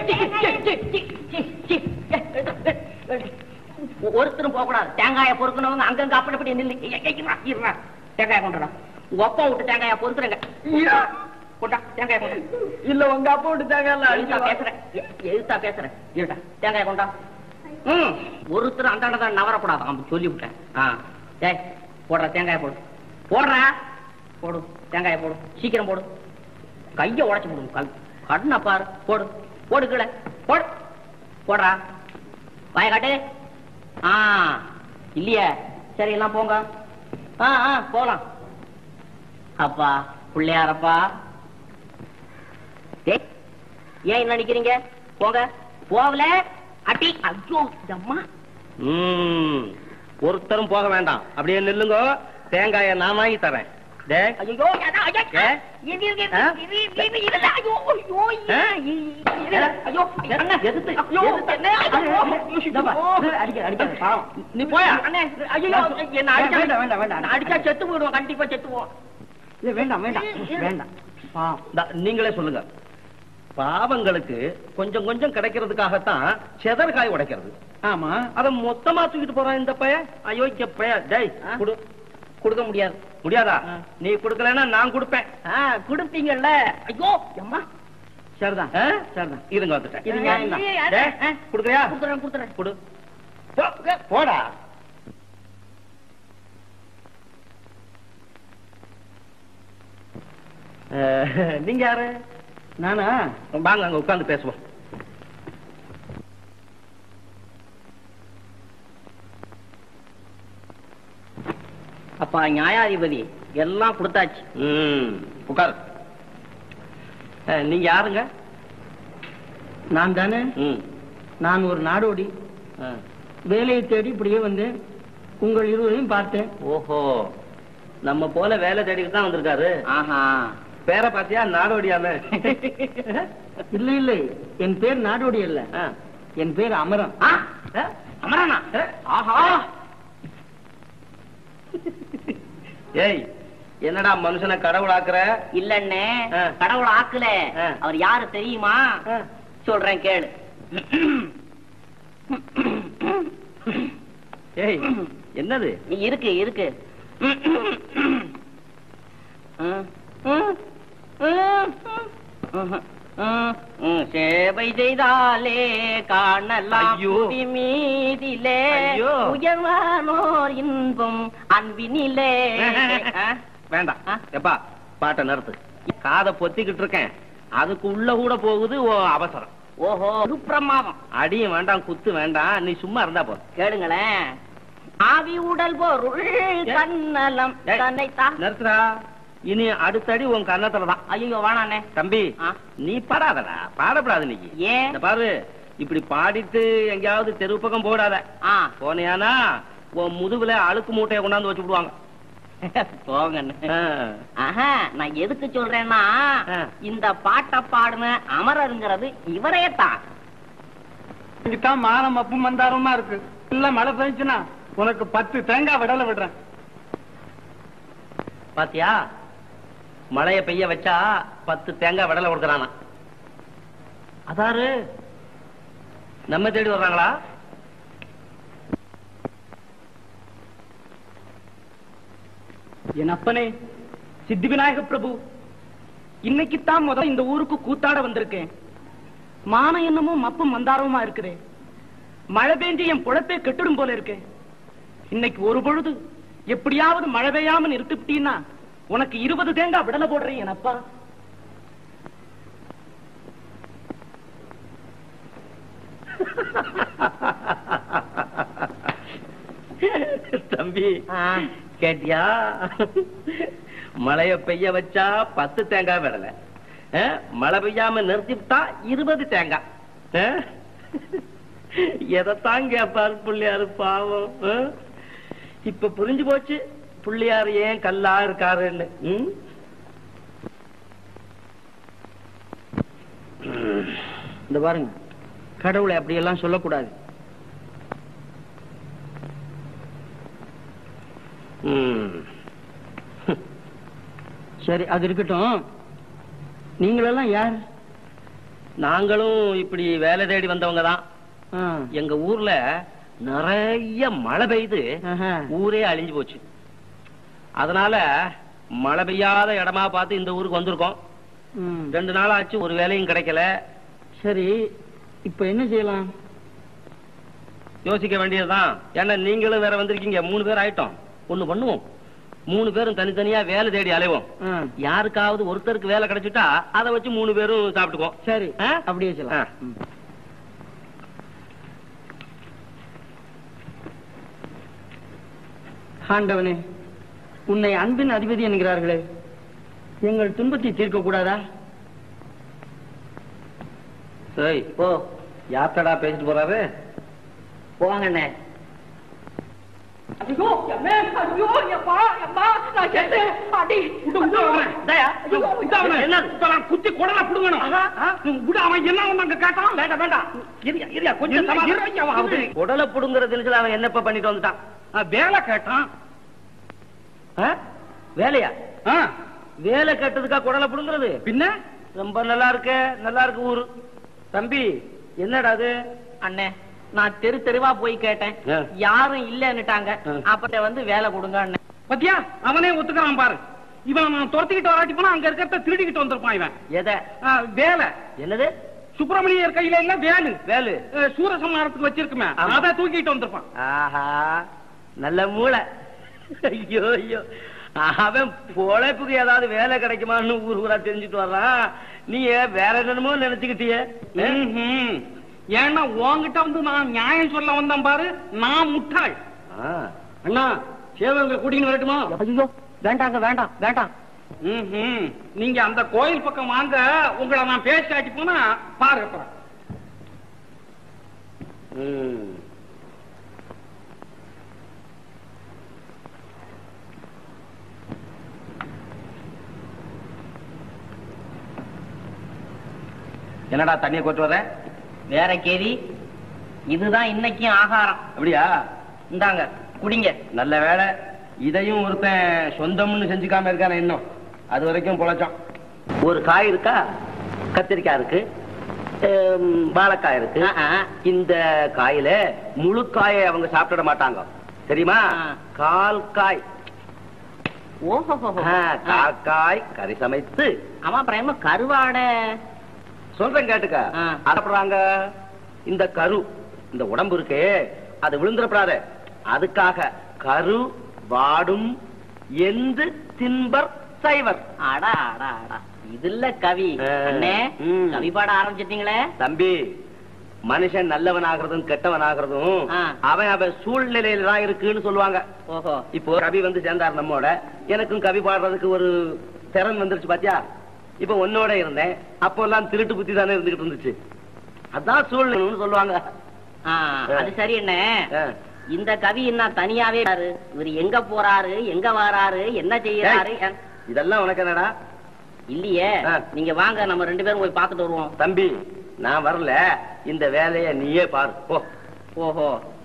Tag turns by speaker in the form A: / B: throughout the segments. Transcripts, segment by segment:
A: ஒருத்தரும் போக கூடாது தேங்காய பொறுக்கணவங்க அங்கங்க அப்படி அப்படி நில்லு ஏய், ஏய், இருடா, இருடா. தேங்காய கொண்டுடா உங்க அப்பா விட்டு தேங்காய பொறுக்குறங்க கொண்டா தேங்காய கொண்டா
B: இல்ல உங்க அப்பா விட்டுட்டாங்க
A: எழுத்தா பேசுறேன் எ- எழுத்தா பேசுறேன் இருடா தேங்காய கொண்டா ம் ஒருத்தர் அந்தாண்ட தான் நவரக்கூடாது அவன் சொல்லி விட்டேன் ஆ ஏய் போடுற தேங்காய போடு போடுறா போடு தேங்காய போடு சீக்கிரம் போடு கைய உடைச்சு போடு கல் கண்ணை பாரு போடு போடு கீழே போடு போடுறா வாய காட்டு ஆ இல்லையே சரி எல்லாம் போங்க ஆ ஆ போலாம் அப்பா பிள்ளையாரப்பா டேய், ஏன் என்ன நிக்கிறீங்க போங்க போகல அடி ஐயோ அம்மா
C: ம், ஒருத்தரும் போக வேண்டாம் அப்படியே நில்லுங்க தேங்காய நான் வாங்கி தரேன் டே
A: ஐயோ அதான், ஐயா,
C: ஏ?
A: இது, இது,
C: ஆ?
A: இது, இது, இது, இது, ஐயோ, ஐயோ, இது,
C: ஆ?
A: இது, ஐயோ, அண்ணா,
C: எதுக்கு?
A: ஐயோ,
C: எதுக்கு?
A: அண்ணே, ஐயோ,
C: இந்தா பா,
A: ஐயோ.
C: அடிக்காத, அடிக்காத, பாவம். நீ போயா
A: அண்ணே, ஐயோ, என்ன அடிச்சா-
B: வேண்டாம், வேண்டாம், வேண்டாம்.
A: நான் அடிச்சா செத்து போயிடுவோம் கண்டிப்பா செத்து போவோம்
B: இல்ல வேண்டாம் வேண்டாம் வேண்டாம் பாவம்.
C: இந்தா, நீங்களே சொல்லுங்க பாவங்களுக்கு கொஞ்சம் கொஞ்சம் கிடைக்கிறதுக்காகத்தான் செதற்காய் உடைக்கிறது
B: ஆமா
C: அத மொத்தமா தூக்கிட்டு போறான் இந்த பையன் அயோக்கிய பையன் டேய்
A: ஆ?
C: குடு
A: கொடுக்க முடியாது
C: முடியாதா
B: ஆ.
C: நீ கொடுக்கலன்னா நான் கொடுப்பேன்
A: ஆ, கொடுப்பீங்கல்ல ஐயோ அம்மா
B: சரிதான்
C: ஆ?
B: சரிதான்
C: இருங்க வந்துட்டேன்
B: இருங்க,
A: ஆ,
B: இருங்க.
A: ஏய்,
C: டேய்,
A: ஆ,
C: கொடுக்குறியா
A: கொடுத்துறேன் கொடுத்துறேன்
C: கொடு போ, போடா அஹ், நீங்க யாரு
B: நானா
C: வாங்க அங்க உட்கார்ந்து பேசுவோம்
A: அப்பா நியாயாதிபதி எல்லாம் கொடுத்தாச்சு
C: ம், உட்காரு அஹ், நீங்க யாருங்க
B: நான் தானே
C: ம்,
B: நான் ஒரு நாடோடி
C: ஆ.
B: வேலையை தேடி இப்படியே வந்தேன் உங்கள் இருவரையும் பார்த்தேன்
C: ஓஹோ நம்ம போல வேலை தேடிட்டு தான் வந்திருக்காரு
A: ஆஹா
C: பேரை பாத்தியா நாடோடியாம
B: இல்லை இல்லை என் பேர் நாடோடி அல்ல
C: ஆ.
B: என் பேர் அமரன்
A: ஆ, அமரானா ஆஹா
C: ஏய் என்னடா மனுஷனை கடவுளாக்குற
A: இல்லண்ணே
C: ஆ.
A: கடவுள் ஆக்கல
C: ஆ.
A: அவர் யாரு தெரியுமா
C: ஆ.
A: சொல்றேன் கேளு
C: ஏய் என்னது
A: இருக்கு இருக்கு சேவை செய்தாலே காணலாம்
C: ஐயோ.
A: புவி மீதிலே
C: ஐயோ.
A: உயர்வானோர் இன்பம் அன்பினிலே ஆ?
C: வேண்டாம்
A: ஆ?
C: எப்பா பாட்டை நிறுத்து காதை பொத்திக்கிட்டு இருக்கேன் அதுக்கு உள்ள கூட போகுது ஓ அவசரம்
A: ஓஹோ இது பிரமாதம்
C: அடியும் வேண்டாம் குத்து வேண்டாம் நீ சும்மா இருந்தா போதும்
A: கேளுங்களேன் ஆவி உடல் பொருள் கண்ணலம்
C: ஏய்,
A: தன்னைத்தா
C: நிறுத்துடா இனி அடுத்தடி உன் கன்னத்துல தான்
A: ஐயோ வேணாண்ணே
C: தம்பி
A: ஆ.
C: நீ பாடாதடா பாடப்படாது நீ
A: ஏன்
C: இந்த பாரு இப்படி பாடிட்டு எங்கேயாவது தெரு பக்கம் போடாத
A: ஆ
C: போனியானா உன் முதுகுல அழுக்கு மூட்டையை கொண்டாந்து வச்சு விடுவாங்க
A: போங்கண்ணே
C: ஆ.
A: ஆஹா நான் எதுக்கு சொல்றேன்னா
C: ஆ.
A: இந்த பாட்டை பாடுன அமரருங்கிறது இவரே தான்
B: இங்கதான் மானம் அப்பும் மந்தாரமா இருக்கு இல்ல மழை பெஞ்சுனா உனக்கு பத்து தேங்காய் விடல விடுறேன்
C: பாத்தியா மழைய பெய்ய வச்சா பத்து தேங்காய் விடல கொடுக்கறானா அதாரு நம்ம தேடி வர்றாங்களா
B: என் அப்பனே சித்தி விநாயக பிரபு இன்னைக்குத்தான் முதல் இந்த ஊருக்கு கூத்தாட வந்திருக்கேன் மானம் என்னமோ மப்பும் மந்தாரமா இருக்குதே மழை பெஞ்சு என் பொழப்பே கெட்டுடும் போல இருக்கு இன்னைக்கு ஒரு பொழுது எப்படியாவது மழை பெய்யாம நிறுத்திவிட்டீன்னா உனக்கு இருபது தேங்காய் விடல போடுறேன் என் அப்பா
C: தம்பி
A: ஆ.
C: கேட்டியா மழைய பெய்ய வச்சா பத்து தேங்காய் விடல ஆ? மழை பெய்யாம நிறுத்திவிட்டா இருபது தேங்காய் ஆ? எதைத்தான் கேப்பாரு பிள்ளையாரு பாவம் ஆ? இப்ப புரிஞ்சு போச்சு பிள்ளையார் ஏன் கல்லா இருக்காருன்னு ம்?
B: இந்த பாருங்க கடவுளை அப்படியெல்லாம் சொல்லக்கூடாது
C: ம்.
B: சரி அது இருக்கட்டும் நீங்களெல்லாம் யார்
C: நாங்களும் இப்படி வேலை தேடி வந்தவங்க தான்
B: ஆ.
C: எங்க ஊர்ல நிறைய மழை பெய்து
B: ஆஹா.
C: ஊரே அழிஞ்சு போச்சு அதனால மழை பெய்யாத இடமா பார்த்து இந்த ஊருக்கு வந்திருக்கோம்
B: ம்.
C: ரெண்டு நாள் ஆச்சு ஒரு வேலையும் கிடைக்கல
B: சரி இப்ப என்ன செய்யலாம்
C: யோசிக்க வேண்டியதுதான் ஏன்னா நீங்களும் வேற வந்திருக்கீங்க மூணு பேர் ஆயிட்டோம் ஒண்ணு பண்ணுவோம் மூணு பேரும் தனித்தனியா வேலை தேடி அலைவோம்
B: ஆ.
C: யாருக்காவது ஒருத்தருக்கு வேலை கிடைச்சிட்டா அதை வச்சு மூணு பேரும் சாப்பிட்டுக்குவோம்
B: சரி
C: ஆ?
B: அப்படியே செய்யலாம்
C: ஆ.
B: ம். ஆண்டவனே உன்னை அன்பின் அதிபதி என்கிறார்களே எங்கள் துன்பத்தை தீர்க்க கூடாதா
C: சரி
A: ஓ
C: யாத்தடா பேசிட்டு போறாரு
A: போங்கண்ணே
B: ஐயோ அம்மே, ஐயோ எப்பா எப்பா நான் செத்தேன் அடி
A: தயா,
C: என்னது
B: குத்தி குடல புடுங்கணும் விட அவன் என்ன அங்க கேட்டான்
A: வேண்டாம் வேண்டாம் இரியா இரியா கொஞ்சம்
B: இல்ல,
A: சமாதானம்.
B: இருங்க, அவன் அப்படி.
C: உடலை புடுங்குற தினத்துல அவன் என்னப்ப பண்ணிட்டு வந்துட்டான்
B: நான் வேலை கேட்டான்
C: ஆ? வேலையா
B: ஆ,
C: வேலை கட்டதுக்கா குடலை புடுங்குறது
B: பின்ன
C: ரொம்ப நல்லா இருக்கு நல்லா இருக்கு ஊரு தம்பி என்னடா அது
A: அண்ணே நான் தெரு தெருவா போய் கேட்டேன்
C: ஆ.
A: யாரும் இல்லன்னுட்டாங்க
C: ஆ.
A: அப்ப வந்து வேலை கொடுங்க அண்ணே
B: பத்தியா அவனே ஒத்துக்கிறான் பாரு இவன் நான் துரத்திக்கிட்டு வராட்டி போனா அங்க இருக்கிறத திருடிக்கிட்டு வந்திருப்பான் இவன்
C: எதை
B: ஆ, வேலை
C: என்னது
B: சுப்பிரமணியர் கையில இல்ல வேலு
C: வேலு
B: அஹ், சூரசம்ஹாரத்துக்கு வச்சிருக்குமே
C: ஆமா.
B: அதை தூக்கிட்டு வந்திருப்பான்
C: ஆஹா நல்ல மூளை ஐயோ ஐயோ அவன் பொழைப்புக்கு ஏதாவது வேலை கிடைக்குமான்னு ஊர் ஊரா தெரிஞ்சுட்டு வர்றான் நீ வேற என்னமோ நினைச்சுக்கிட்டியே
B: ம்ஹும். ஏன்னா உன்கிட்ட வந்து நான் நியாயம் சொல்ல வந்தேன் பாரு நான் முட்டாள்
C: ஆ.
B: அண்ணா சேவங்களை கூட்டின்னு வரட்டுமா
A: ஐயோ வேண்டாங்க வேண்டாம் வேண்டாம்
B: ம்ஹும். நீங்க அந்த கோயில் பக்கம் வாங்க உங்களை நான் பேசி காட்டி போனா பாரு அப்புறம்.
C: ம். என்னடா தண்ணியை கொண்டு வர
A: வேற கேதி இதுதான் இன்னைக்கும் ஆகாரம்
C: அப்படியா
A: இந்தாங்க குடிங்க
C: நல்ல வேலை இதையும் ஒருத்தன் சொந்தம்னு செஞ்சுக்காம இருக்கானே இன்னும் அது வரைக்கும் பொழைச்சான் ஒரு காய் இருக்கா கத்திரிக்காய் இருக்கு ஹம், வாழைக்காய் இருக்கு
A: ஆ, ஆ.
C: இந்த காயில முழு காயை அவங்க சாப்பிட மாட்டாங்க தெரியுமா
A: ஆ.
C: கால் காய்
A: ஓஹோ
C: ஆ, கால் காய் கறி சமைத்து
A: ஆமா பிரேம கருவாடை
C: சொல்றேன் கேட்டுக்க
A: ஆ.
C: சாப்பிடுறாங்க இந்த கரு இந்த உடம்பு இருக்கே அது விழுந்துடப்படாத அதுக்காக கரு வாடும் எந்து தின்பர் சைவர்
A: அடா அடா அடா இதுல கவி
C: ஆ.
A: அண்ணே
C: ம்.
A: கவி பாட ஆரம்பிச்சிட்டீங்களே
C: தம்பி மனுஷன் நல்லவன் ஆகிறதும் கெட்டவன் ஆகிறதும்
A: ஆ.
C: அவன் அவன் சூழ்நிலையில தான் இருக்குன்னு சொல்லுவாங்க
A: ஓஹோ
C: இப்போ கவி வந்து சேர்ந்தார் நம்மோட எனக்கும் கவி பாடுறதுக்கு ஒரு திறன் வந்துருச்சு பாத்தியா இப்ப உன்னோட இருந்தேன் அப்போ எல்லாம் திருட்டு புத்தி தானே இருந்துகிட்டு இருந்துச்சு அதான் சூழ்நிலைன்னு சொல்லுவாங்க
A: ஆ, அது சரி அண்ணே
C: ஆ.
A: இந்த கவி என்ன தனியாவே இருக்காரு. இவர் எங்க போறாரு எங்க வராரு என்ன செய்யறாரு
C: ஏய், இதெல்லாம் உனக்கு என்னடா
A: இல்லையே
C: ஆ.
A: நீங்க வாங்க நம்ம ரெண்டு பேரும் போய் பார்த்துட்டு வருவோம்
C: தம்பி நான் வரல இந்த வேலைய நீயே பாரு போ
A: ஓஹோ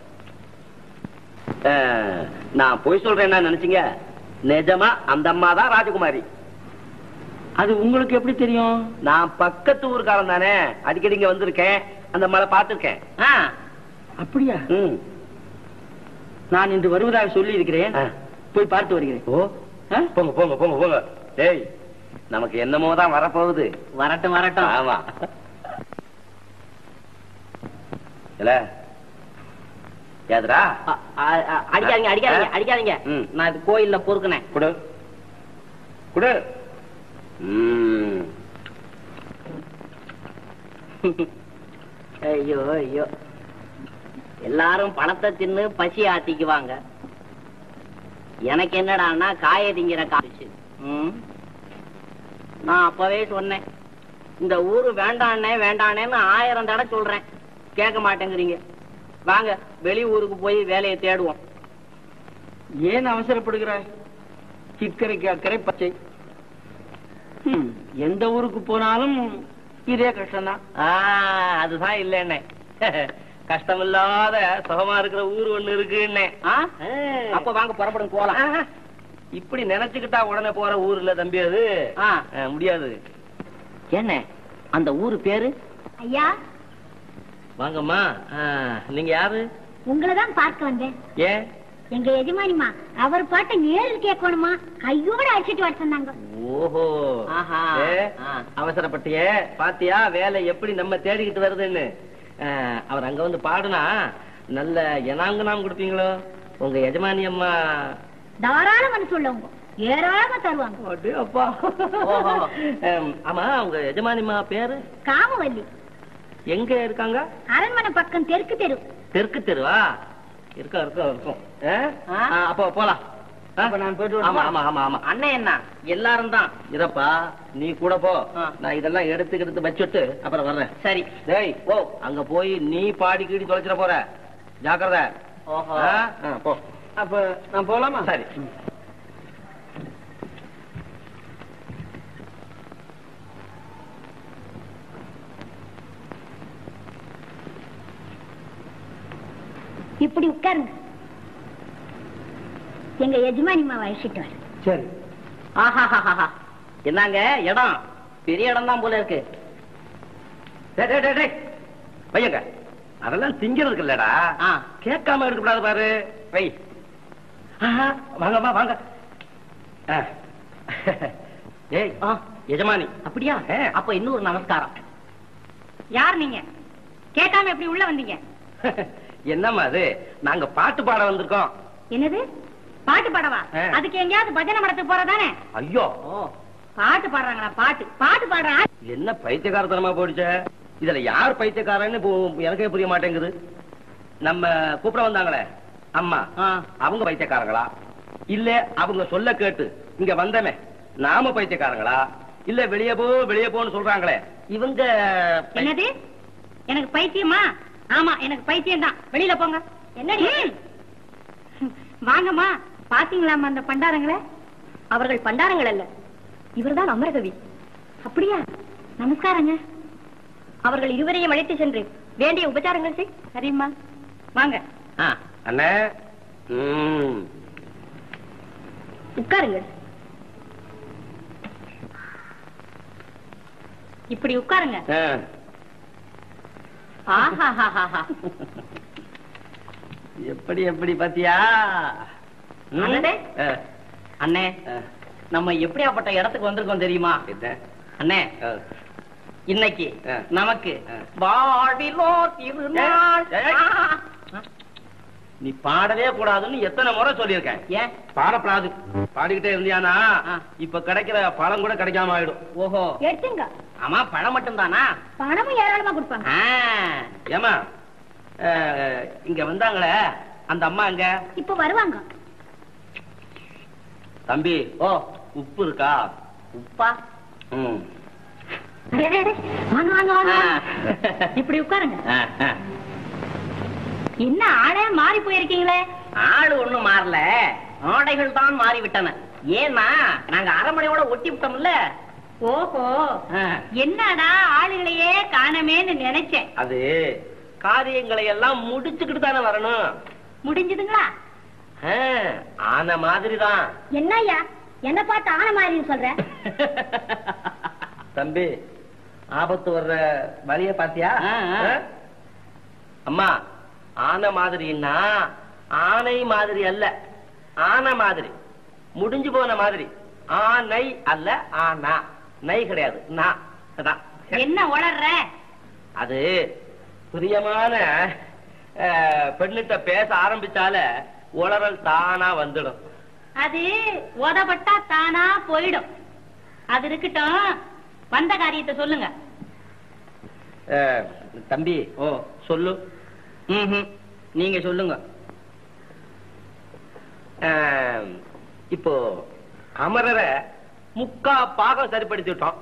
C: ஆ, நான் போய் சொல்றேன் நினைச்சீங்க நிஜமா அந்த அம்மா தான் ராஜகுமாரி
B: அது உங்களுக்கு எப்படி தெரியும்
C: நான் பக்கத்து ஊருக்காரன் தானே அடிக்கடி இங்க வந்திருக்கேன் அந்த மலை பார்த்திருக்கேன்
A: ஆ,
B: அப்படியா
C: ம்.
B: நான் இன்று வருவதாக சொல்லி இருக்கிறேன்
C: ஆ.
B: போய் பார்த்து வருகிறேன்
C: ஓ
B: ஆ?
C: போங்க போங்க போங்க போங்க டேய் நமக்கு என்னமோ தான் வரப்போகுது
A: வரட்டும் வரட்டும்
C: ஆமா இல்ல யாதுரா
A: அ- அ- அ- அடிக்காதீங்க அடிக்காதீங்க
C: ஆ?
A: அடிக்காதீங்க
C: ம்.
A: நான் இது கோயில்ல பொறுக்குனேன்
C: குடு குடு ம்.
A: ஐயோ ஐயோ எல்லாரும் பணத்தை தின்னு பசி ஆத்திக்குவாங்க எனக்கு என்னடான்னா காய திங்கிற காய்ச்சி நான் அப்பவே சொன்னேன் இந்த ஊரு வேண்டானே வேண்டானேன்னு ஆயிரம் தடவை சொல்றேன் கேட்க மாட்டேங்கிறீங்க வாங்க வெளி ஊருக்கு போய் வேலையை தேடுவோம்
B: ஏன் அவசரப்படுகிறாய் சிக்கரைக்கு அக்கறை பச்சை ஹம், எந்த ஊருக்கு போனாலும் இதே கஷ்டம்தான்
C: ஆ, அதுதான் இல்லைன்னே கஷ்டமில்லாத சுகமா இருக்கிற ஊர் ஒண்ணு இருக்குன்னே
A: ஆ? அப்ப வாங்க புறப்படும் போலாம்
C: ஆஹா. இப்படி நினைச்சுக்கிட்டா உடனே போற ஊர் இல்ல தம்பி அது
A: ஆ.
C: ஆ, முடியாது
A: என்ன அந்த ஊரு பேரு
D: ஐயா
C: வாங்கம்மா ஆ, நீங்க யாரு
D: உங்களை தான் பார்க்க வந்தேன்
C: ஏன்
D: எங்க எஜமானிமா அவர் பாட்டை நேரில் கேட்கணுமா கையோட அடிச்சிட்டு வர சொன்னாங்க
C: ஓஹோ
A: ஆஹா.
C: ஏ,
A: ஆ.
C: அவசரப்பட்டியே பாத்தியா வேலை எப்படி நம்ம தேடிக்கிட்டு வருதுன்னு ஆ, அவர் அங்க வந்து பாடுனா நல்ல எனாங்கு நாம் கொடுப்பீங்களோ உங்க எஜமானி அம்மா
D: தாராள மனசு உள்ளவங்க ஏராளமா தருவாங்க
C: அடே அப்பா
A: ஓஹோ.
C: ஆம், ஆமா உங்க எஜமானிம்மா பேரு
D: காமவல்லி
C: எங்க இருக்காங்க
D: அரண்மனை பக்கம் தெற்கு தெரு
C: தெற்கு தெருவா இருக்கா இருக்கா இருக்கும் ஆ?
A: ஆ?
C: ஆ, அப்போ போலாம் ஆ?
A: அப்ப நான் போயிட்டு
C: ஆமா
A: வரட்டுமா?
C: ஆமா ஆமா ஆமா
A: அண்ணன் என்ன எல்லாரும் தான்
C: இருப்பா நீ கூட போ
A: ஆ.
C: நான் இதெல்லாம் எடுத்து எடுத்து வச்சுட்டு அப்புறம் வர்றேன்
A: சரி
C: டேய் ஓ அங்க போய் நீ பாடி கீடி தொலைச்சிட போற ஜாக்கிரதை
A: ஓஹோ
C: ஆ? ஆ, போ
A: அப்ப நான் போலாமா
C: சரி
D: இப்படி உட்காருங்க எங்க எஜமானிமா அழைச்சிட்டு வர
A: சரி ஆஹாஹாஹா என்னங்க இடம் பெரிய இடம் தான் போல இருக்கு
C: டேய், டேய், டேய், டேய். வையங்க அதெல்லாம் திங்கிறதுக்கு இல்லடா
A: ஆ.
C: கேட்காம இருக்கக்கூடாது பாரு வை ஆஹா, வாங்கம்மா வாங்க ஆ. ஏய்
A: ஆ.
C: எஜமானி
A: அப்படியா
C: ஆ.
A: அப்ப இன்னொரு நமஸ்காரம்
D: யார் நீங்க கேட்காம எப்படி உள்ள வந்தீங்க
C: என்னம்மா அது நாங்க பாட்டு பாட வந்திருக்கோம்
D: என்னது பாட்டு பாடவா
C: ஆ.
D: அதுக்கு எங்கேயாவது பஜனை மடத்துக்கு போறதானே
C: ஐயோ
A: ஓ
D: பாட்டு பாடுறாங்களா பாட்டு பாட்டு பாடுறா
C: என்ன பைத்தியக்காரத்தனமா போயிடுச்சே இதுல யார் பைத்தியக்காரன்னு இப்போ எனக்கே புரிய மாட்டேங்குது நம்ம கூப்பிட வந்தாங்களே அம்மா
A: ஆ.
C: அவங்க பைத்தியக்காரங்களா இல்ல அவங்க சொல்ல கேட்டு இங்க வந்தமே நாம பைத்தியக்காரங்களா இல்ல வெளியே போ வெளியே போன்னு சொல்றாங்களே இவங்க பை-
D: என்னது எனக்கு பைத்தியமா ஆமா எனக்கு பைத்தியம் தான் வெளியில போங்க என்னடி வாங்கம்மா பாத்தீங்களாமா அந்த பண்டாரங்களை அவர்கள் பண்டாரங்கள் அல்ல இவர்தான் அமரகவி அப்படியா நமஸ்காரங்க அவர்கள் இருவரையும் அழைத்து சென்று வேண்டிய உபச்சாரங்கள் செய் சரிம்மா வாங்க
A: ஆ
C: அண்ணே ம்.
D: உட்காருங்கள் இப்படி உட்காருங்க
C: ஆ.
A: ஆஹாஹாஹா
C: எப்படி எப்படி பாத்தியா ம்?
A: அண்ணே.
C: ஆ.
A: அண்ணே
C: ஆ.
A: நம்ம எப்படியாப்பட்ட இடத்துக்கு வந்திருக்கோம் தெரியுமா
C: என்ன?
A: அண்ணே
C: ஆ.
A: இன்னைக்கு
C: ஆ.
A: நமக்கு
C: ஆ.
A: வாழ்விலோ திருநாள்
C: ஏய், ஏய்.
A: ஆ.
C: நீ பாடவே கூடாதுன்னு எத்தனை முறை சொல்லியிருக்கேன்
A: ஏன்
C: பாடப்படாது பாடிக்கிட்டே இருந்தியானா
A: ஆ.
C: இப்ப கிடைக்கிற பழம் கூட கிடைக்காம ஆயிடும்
A: ஓஹோ
D: எடுத்துங்க
A: ஆமா பழம் மட்டும்தானா
D: பணமும் ஏராளமா கொடுப்பாங்க
A: ஆ.
C: ஏமா இங்க வந்தாங்களே அந்த அம்மா எங்க
D: இப்ப வருவாங்க
C: தம்பி
A: ஓ
C: உப்பு இருக்கா
A: உப்பா
C: ம்.
D: அடே, அடே, அடே. வாங்க வாங்க வாங்க
A: ஆ.
D: வாங்க. இப்படி உட்காருங்க
C: ஆ, ஆ.
D: என்ன ஆளே மாறி போயிருக்கீங்களே
A: ஆளு ஒண்ணும் மாறல ஆடைகள் தான் மாறிவிட்டன ஏன்னா நாங்க அரமனையோட ஒட்டி விட்டோம்ல
D: ஓஹோ
A: ஆ.
D: என்னடா ஆளுகளையே காணமேன்னு நினைச்சேன்
C: அது காரியங்களை எல்லாம் முடிச்சுக்கிட்டு தானே வரணும்
D: முடிஞ்சதுங்களா
C: ஆ, ஆன மாதிரிதான்
D: என்னய்யா என்ன பார்த்து ஆன மாதிரி சொல்ற
C: தம்பி ஆபத்து வர்ற வழிய பாத்தியா
A: ஆ, ஆ.
C: ஆ? அம்மா ஆன மாதிரின்னா ஆனை மாதிரி அல்ல ஆன மாதிரி முடிஞ்சு போன மாதிரி ஆனை அல்ல ஆனா நை கிடையாது நா அதான்.
D: என்ன உளர்ற
C: அது பிரியமான அஹ், பெண்ணிட்ட பேச ஆரம்பிச்சால உளறல் தானா வந்துடும்
D: அது உதப்பட்டா தானா போயிடும் அது இருக்கட்டும் வந்த காரியத்தை சொல்லுங்க
C: அஹ், தம்பி
A: ஓ
C: சொல்லு
A: ம்ஹும். நீங்க சொல்லுங்க
C: அஹ், இப்போ அமரரை முக்கா பாகம் சரிப்படுத்தி விட்டோம்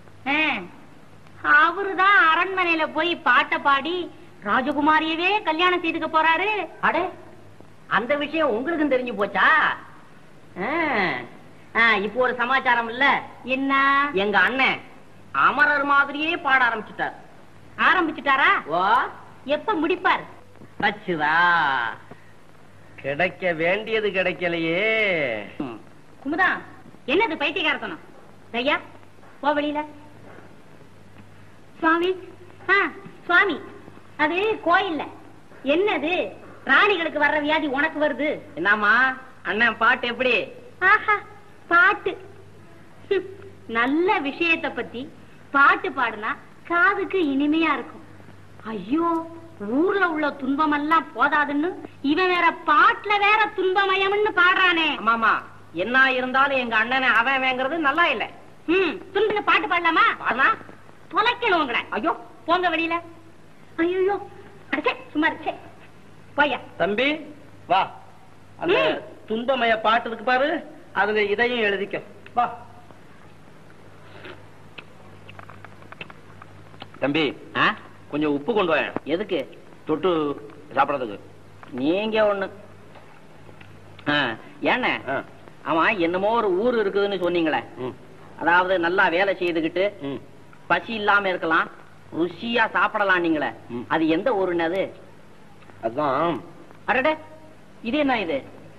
D: அவருதான் அரண்மனையில போய் பாட்ட பாடி ராஜகுமாரியவே கல்யாணம் செய்துக்க போறாரு
A: அடே அந்த விஷயம் உங்களுக்கும் தெரிஞ்சு போச்சா ஆ. ஆ, இப்போ ஒரு சமாச்சாரம் இல்ல
D: என்ன
A: எங்க அண்ணன் அமரர் மாதிரியே பாட ஆரம்பிச்சுட்டார்
D: ஆரம்பிச்சுட்டாரா
A: ஓ
D: எப்ப முடிப்பார்
A: வச்சுதா
C: கிடைக்க வேண்டியது கிடைக்கலையே
A: ம்.
D: குமுதா என்னது பைத்தியகாரத்தனம் ஐயா போ வெளியில சுவாமி ஆ, சுவாமி அது கோயில்ல என்னது ராணிகளுக்கு வர்ற வியாதி உனக்கு வருது
A: என்னம்மா அண்ணன் பாட்டு எப்படி
D: ஆஹா பாட்டு ஹம், நல்ல விஷயத்த பத்தி பாட்டு பாடுனா காதுக்கு இனிமையா இருக்கும் ஐயோ ஊர்ல உள்ள துன்பம் எல்லாம் போதாதுன்னு இவன் வேற பாட்டுல வேற துன்பமயம்னு பாடுறானே
A: அம்மாமா என்ன இருந்தாலும் எங்க அண்ணனை அவன் வேங்கிறது நல்லா இல்ல
D: ம் துன்பம் பாட்டு பாடலாமா
A: பாடுனா
D: தொலைக்கணும் உங்களை
A: ஐயோ
D: போங்க வெளியில ஐயோ அடச்சே சும்மா இருக்கே போயா
C: தம்பி வா அந்த
D: ம்.
C: துன்பமய பாட்டு இருக்கு பாரு அதுல இதையும் எழுதிக்க வா தம்பி
A: ஆ?
C: கொஞ்சம் உப்பு கொண்டு வா
A: எதுக்கு
C: தொட்டு சாப்பிடறதுக்கு
A: நீங்க ஒண்ணு ஆ, ஏண்ணே
C: ஆ.
A: ஆமா என்னமோ ஒரு ஊர் இருக்குதுன்னு சொன்னீங்களே
C: ம்,
A: அதாவது நல்லா வேலை செய்துகிட்டு
C: ம்.
A: பசி இல்லாம இருக்கலாம் ருசியா சாப்பிடலாம் நீங்களே
C: ம்.
A: அது எந்த ஊருன்னு அது
C: அதான்
A: அடடே இது என்ன இது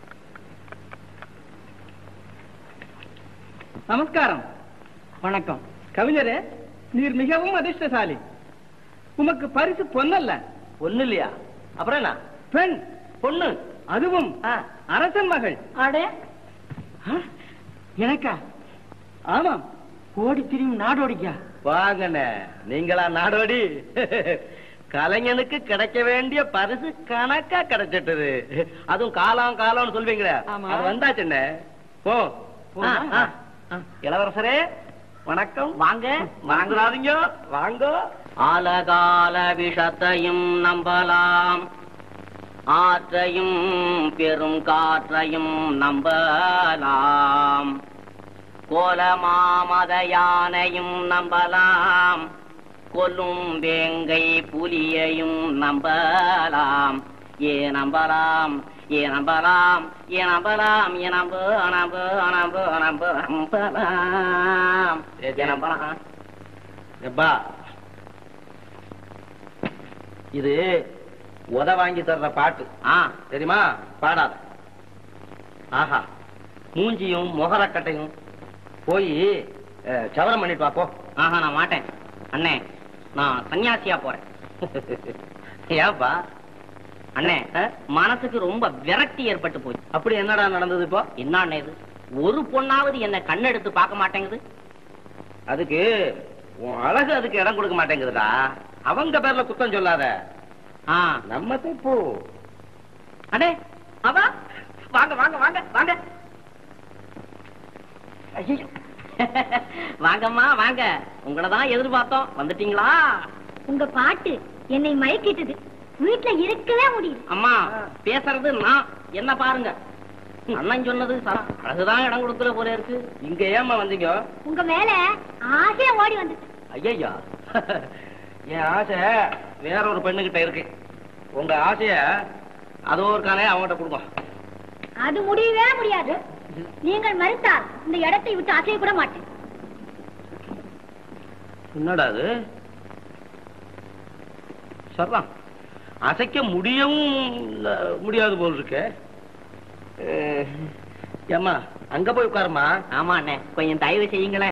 B: நமஸ்காரம் வணக்கம் கவிஞரே நீர் மிகவும் அதிர்ஷ்டசாலி உமக்கு பரிசு பொன்னல்ல
C: ஒண்ணு இல்லையா அப்புறம் என்ன
B: பெண்
C: பொண்ணு
B: அதுவும்
C: ஆ.
B: அரசன் மகள்
D: அடே
B: ஆ, எனக்கா ஆமாம் ஓடி திரியும் நாடோடிக்கா
C: வாங்கண்ணே நீங்களா நாடோடி கலைஞனுக்கு கிடைக்க வேண்டிய பரிசு கணக்கா கிடைச்சிட்டது அதுவும் காலம் காலம்னு சொல்வீங்களே
B: ஆமா.
C: அது வந்தாச்சுண்ணே போ
B: போமா?
C: ஆ, ஆ. இளவரசரே வணக்கம்
A: வாங்க
C: வாங்குறாதீங்க வாங்க
A: ஆலகால விஷத்தையும் நம்பலாம் ஆற்றையும் பெரும் காற்றையும் நம்பலாம் கோலமாமத யானையும் நம்பலாம் கொல்லும் வேங்கை புலியையும் நம்பலாம் ஏ நம்பலாம் ஏ நம்பலாம் ஏ நம்பலாம் ஏ நம்ப நம்ப நம்ப நம்ப நம்பலாம் ஏ நம்பலாம்
C: எப்பா இது உத வாங்கி தர்ற பாட்டு
A: ஆ
C: தெரியுமா பாடாத ஆஹா மூஞ்சியும் முகரக்கட்டையும் போய் அஹ், சவரம் பண்ணிட்டு வா போ
A: ஆஹா நான் மாட்டேன் அண்ணே நான் சன்னியாசியா போறேன்
C: ஏன்பா
A: அண்ணே
C: ஆ?
A: மனசுக்கு ரொம்ப விரக்தி ஏற்பட்டு போச்சு
C: அப்படி என்னடா நடந்தது இப்போ
A: என்ன அண்ணே இது ஒரு பொண்ணாவது என்ன கண்ணெடுத்து பார்க்க மாட்டேங்குது
C: அதுக்கு உன் அழகு அதுக்கு இடம் கொடுக்க மாட்டேங்குதுடா அவங்க பேர்ல குத்தம் சொல்லாத
A: ஆ
C: நம்ம தப்பு
A: அண்ணே அவா வாங்க வாங்க வாங்க வாங்க ஐயையோ. வாங்கம்மா வாங்க உங்களை தான் எதிர்பார்த்தோம் வந்துட்டீங்களா
D: உங்க பாட்டு என்னை மயக்கிட்டது வீட்டுல இருக்கவே முடியல
A: அம்மா பேசுறது நான் என்ன பாருங்க அண்ணன் சொன்னது சரா அழகுதான் இடம் கொடுக்கல போல இருக்கு
C: இங்க ஏமா வந்தீங்க
D: உங்க மேல ஆசையா ஓடி வந்துச்சு
C: ஐயா என் ஆசை வேற ஒரு பெண்ணுகிட்ட இருக்கு உங்க ஆசைய அதோ இருக்கானே அவன்கிட்ட கொடுங்க
D: அது முடியவே முடியாது நீங்கள் மறுத்தால் இந்த இடத்தை விட்டு அசைய கூட மாட்டேன்
C: என்னடா அது சரிதான் அசைக்க முடியவும் இல்ல- முடியாது போல் இருக்கு அஹ், ஏம்மா அங்க போய் உட்காருமா
A: ஆமா அண்ணே கொஞ்சம் தயவு செய்யுங்களேன்